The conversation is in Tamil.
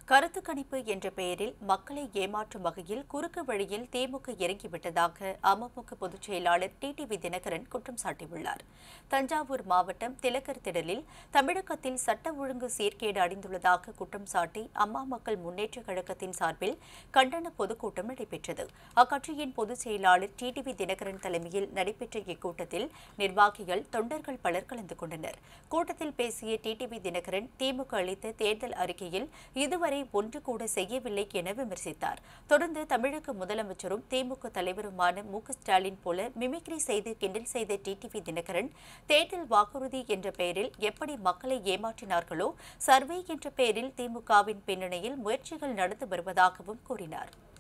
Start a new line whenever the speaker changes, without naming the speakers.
கருத்து கணிப்பு என்ற பெயரில் மக்களை ஏமாற்றும் வகையில் குறுக்கு வழியில் திமுக இறங்கிவிட்டதாக அமமுக பொதுச் செயலாளர் டிடிவி தினகரன் குற்றம் சாட்டியுள்ளார் தஞ்சாவூர் மாவட்டம் திலகர் திடலில் தமிழகத்தில் சட்ட ஒழுங்கு சீர்கேடு அடைந்துள்ளதாக குற்றம் சாட்டி அம்மா மக்கள் முன்னேற்றக் கழகத்தின் சார்பில் கண்டன பொதுக்கூட்டம் நடைபெற்றது அக்கட்சியின் பொதுச் செயலாளர் டிடிவி தினகரன் தலைமையில் நடைபெற்ற இக்கூட்டத்தில் நிர்வாகிகள் தொண்டர்கள் பலர் கலந்து கொண்டனர் கூட்டத்தில் பேசிய டிடிவி தினகரன் திமுக அளித்த தேர்தல் அறிக்கையில் இதுவரை ஒன்று கூட செய்யவில்லை என விமர்சித்தார் தொடர்ந்து தமிழக முதலமைச்சரும் திமுக தலைவருமான மு க ஸ்டாலின் போல மிமிக்ரி செய்து கிண்டல் செய்த டிடிவி தினகரன் தேர்தல் வாக்குறுதி என்ற பெயரில் எப்படி மக்களை ஏமாற்றினார்களோ சர்வே என்ற பெயரில் திமுகவின் பின்னணியில் முயற்சிகள் நடந்து வருவதாகவும் கூறினார்